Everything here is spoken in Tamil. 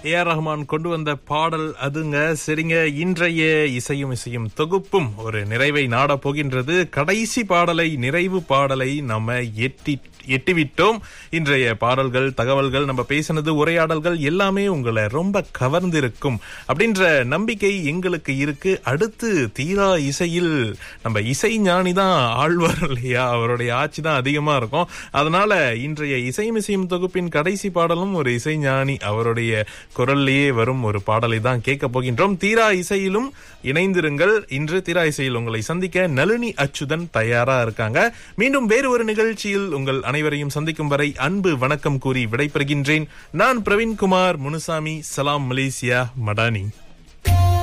ஏ ஆர் ரஹ்மான் கொண்டு வந்த பாடல் அதுங்க சரிங்க இன்றைய இசையும் இசையும் தொகுப்பும் ஒரு நிறைவை நாட போகின்றது கடைசி பாடலை நிறைவு பாடலை நம்ம எட்டி எட்டிவிட்டோம் இன்றைய பாடல்கள் தகவல்கள் நம்ம பேசினது உரையாடல்கள் எல்லாமே உங்களை ரொம்ப கவர்ந்திருக்கும் அப்படின்ற நம்பிக்கை எங்களுக்கு இருக்கு அடுத்து தீரா இசையில் நம்ம இசை ஞானி தான் ஆழ்வார் இல்லையா அவருடைய ஆட்சி தான் அதிகமா இருக்கும் அதனால இன்றைய இசையும் இசையும் தொகுப்பின் கடைசி பாடலும் ஒரு இசை ஞானி அவருடைய குரல்லையே வரும் ஒரு பாடலை தான் கேட்க போகின்றோம் தீரா இசையிலும் இணைந்திருங்கள் இன்று தீரா இசையில் உங்களை சந்திக்க நளினி அச்சுதன் தயாரா இருக்காங்க மீண்டும் வேறு ஒரு நிகழ்ச்சியில் உங்கள் அனைவரையும் சந்திக்கும் வரை அன்பு வணக்கம் கூறி விடைபெறுகின்றேன் நான் பிரவீன்குமார் முனுசாமி சலாம் மலேசியா மடானி